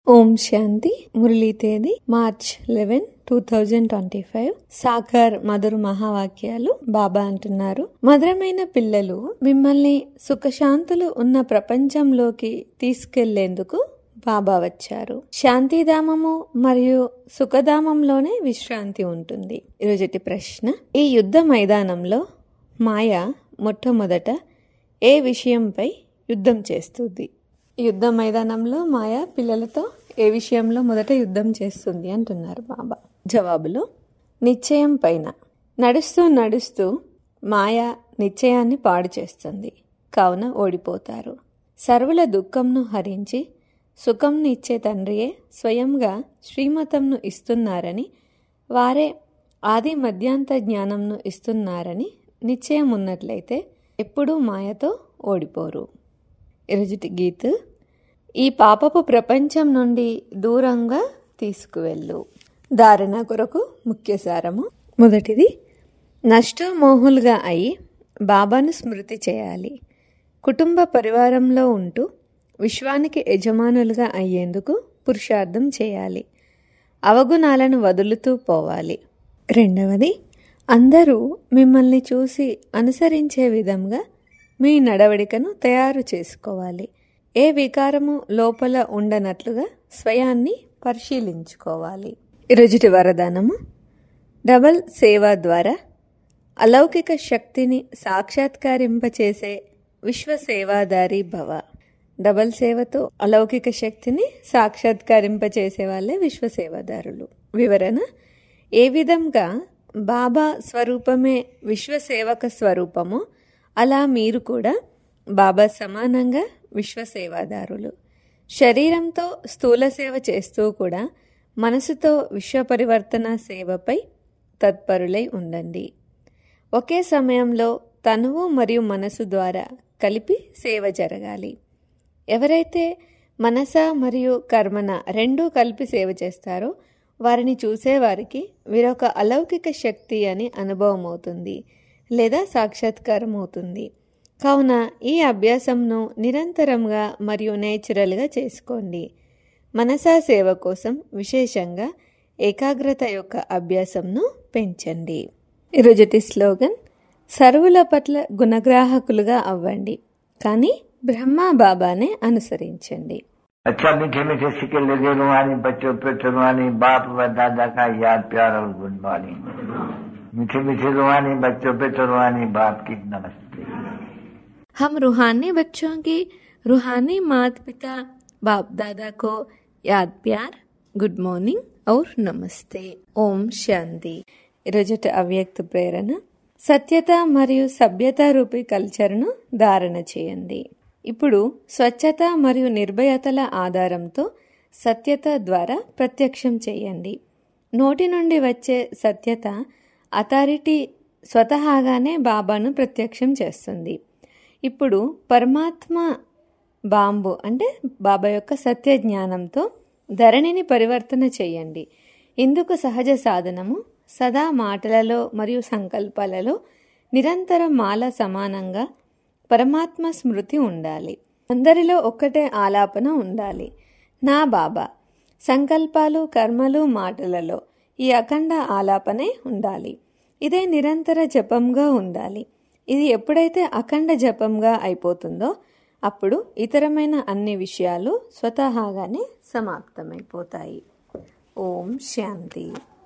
ఓం శాంతి మురళీ తేదీ March eleven two thousand twenty five సాకార్ మధుర మహావాక్యాలు బాబా అంటున్నారు మధురమైన పిల్లలు మిమ్మల్ని సుఖశాంతులు ఉన్న ప్రపంచంలోకి తీసుకెళ్లేందుకు బాబా వచ్చారు శాంతిధామము మరియు సుఖధామంలోనే విశ్రాంతి ఉంటుంది ఈరోజటి ప్రశ్న ఈ యుద్ధ మైదానంలో మాయ మొట్టమొదట ఏ విషయంపై యుద్ధం చేస్తుంది యుద్ధ మైదానంలో మాయ పిల్లలతో ఏ విషయంలో మొదట యుద్ధం చేస్తుంది అంటున్నారు బాబా జవాబులో నిశ్చయం పైన నడుస్తూ నడుస్తూ మాయ నిశ్చయాన్ని పాడు చేస్తుంది కావున ఓడిపోతారు సర్వుల దుఃఖంను హరించి సుఖంను ఇచ్చే తండ్రియే స్వయంగా శ్రీమతంను ఇస్తున్నారని వారే ఆది మధ్యాంత జ్ఞానంను ఇస్తున్నారని నిశ్చయం ఉన్నట్లయితే ఎప్పుడూ మాయతో ఓడిపోరు ఈరోజుటి గీత్ ఈ పాపపు ప్రపంచం నుండి దూరంగా తీసుకువెళ్ళు ధారణ కొరకు ముఖ్య సారము మొదటిది నష్టమోహులుగా అయి బాబాను స్మృతి చేయాలి కుటుంబ పరివారంలో ఉంటూ విశ్వానికి యజమానులుగా అయ్యేందుకు పురుషార్థం చేయాలి అవగుణాలను వదులుతూ పోవాలి రెండవది అందరూ మిమ్మల్ని చూసి అనుసరించే విధంగా మీ నడవడికను తయారు చేసుకోవాలి ఏ వికారము లోపల ఉండనట్లుగా స్వయాన్ని పరిశీలించుకోవాలి ఈరోజుటి వరదానము డబల్ సేవ ద్వారా అలౌకిక శక్తిని సాక్షాత్కరింపచేసే విశ్వ సేవాదారి భవ డబల్ సేవతో అలౌకిక శక్తిని సాక్షాత్కరింపచేసే వాళ్ళే విశ్వ సేవాదారులు వివరణ ఏ విధంగా బాబా స్వరూపమే విశ్వ సేవక స్వరూపము అలా మీరు కూడా బాబా సమానంగా విశ్వ సేవాదారులు శరీరంతో స్థూల సేవ చేస్తూ కూడా మనసుతో విశ్వ పరివర్తన సేవపై తత్పరులై ఉండండి ఒకే సమయంలో తనువు మరియు మనసు ద్వారా కలిపి సేవ జరగాలి ఎవరైతే మనస మరియు కర్మన రెండూ కలిపి సేవ చేస్తారో వారిని చూసేవారికి వీరొక అలౌకిక శక్తి అని అనుభవం అవుతుంది లేదా సాక్షాత్కారం అవుతుంది కావున ఈ అభ్యాసంను నిరంతరంగా మరియు నేచురల్గా చేసుకోండి మనసా సేవ కోసం విశేషంగా ఏకాగ్రత యొక్క అభ్యాసంను పెంచండి ఈరోజుటి స్లోగన్ సర్వుల పట్ల గుణగ్రాహకులుగా అవ్వండి కానీ బ్రహ్మ బాబానే అనుసరించండి अच्छा मीठे मीठे सिक्के लगे रुहानी बच्चों पे रुहानी बाप व दादा का याद प्यार और गुड मॉर्निंग मीठे मीठे रुहानी बच्चों पे रुहानी बाप की नमस्ते हम रूहानी बच्चों की रूहानी माता पिता बाप दादा को याद प्यार గుడ్ మార్నింగ్ ఔర్ నమస్తే ఓం శాంతి ఈరోజుటి అవ్యక్త ప్రేరణ సత్యత మరియు సభ్యత రూపీ కల్చర్ను ధారణ చేయండి ఇప్పుడు స్వచ్ఛత మరియు నిర్భయతల ఆధారంతో సత్యత ద్వారా ప్రత్యక్షం చేయండి నోటి నుండి వచ్చే సత్యత అథారిటీ స్వతహాగానే బాబాను ప్రత్యక్షం చేస్తుంది ఇప్పుడు పరమాత్మ బాంబు అంటే బాబా యొక్క సత్య జ్ఞానంతో ధరణిని పరివర్తన చేయండి ఇందుకు సహజ సాధనము సదా మాటలలో మరియు సంకల్పాలలో నిరంతరం మాల సమానంగా పరమాత్మ స్మృతి ఉండాలి అందరిలో ఒక్కటే ఆలాపన ఉండాలి నా బాబా సంకల్పాలు కర్మలు మాటలలో ఈ అఖండ ఆలాపనే ఉండాలి ఇదే నిరంతర జపంగా ఉండాలి ఇది ఎప్పుడైతే అఖండ జపంగా అయిపోతుందో అప్పుడు ఇతరమైన అన్ని విషయాలు స్వతహాగానే సమాప్తమైపోతాయి ఓం శాంతి